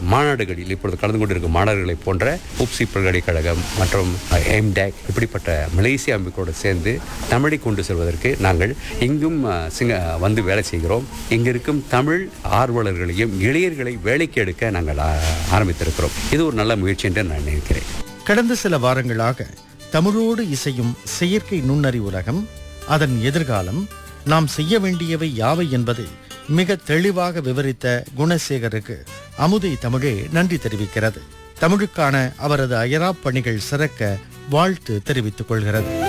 மாநாடுகளில் இப்பொழுது கலந்து கொண்டிருக்கும் மாணவர்களை போன்ற உப்சி பல்கலைக்கழகம் மற்றும் எம்டேக் இப்படிப்பட்ட மலேசிய அமைப்போடு சேர்ந்து தமிழை கொண்டு செல்வதற்கு நாங்கள் இங்கும் அஹ், சிங்க வந்து வேலை செய்கிறோம் இங்கு இருக்கும் தமிழ் ஆர்வலர்களையும் இளைஞர்களை வேலைக்கு எடுக்க நாங்கள் ஆ- ஆரம்பித்திருக்கிறோம் இது ஒரு நல்ல முயற்சி என்று நான் நினைக்கிறேன் கடந்த சில வாரங்களாக தமிழோடு இசையும் செயற்கை நுண்ணறிவு உலகம் அதன் எதிர்காலம் நாம் செய்ய வேண்டியவை யாவை என்பதை மிக தெளிவாக விவரித்த குணசேகருக்கு அமுதை தமிழே நன்றி தெரிவிக்கிறது தமிழுக்கான அவரது அயராப் பணிகள் சிறக்க வாழ்த்து தெரிவித்துக் கொள்கிறது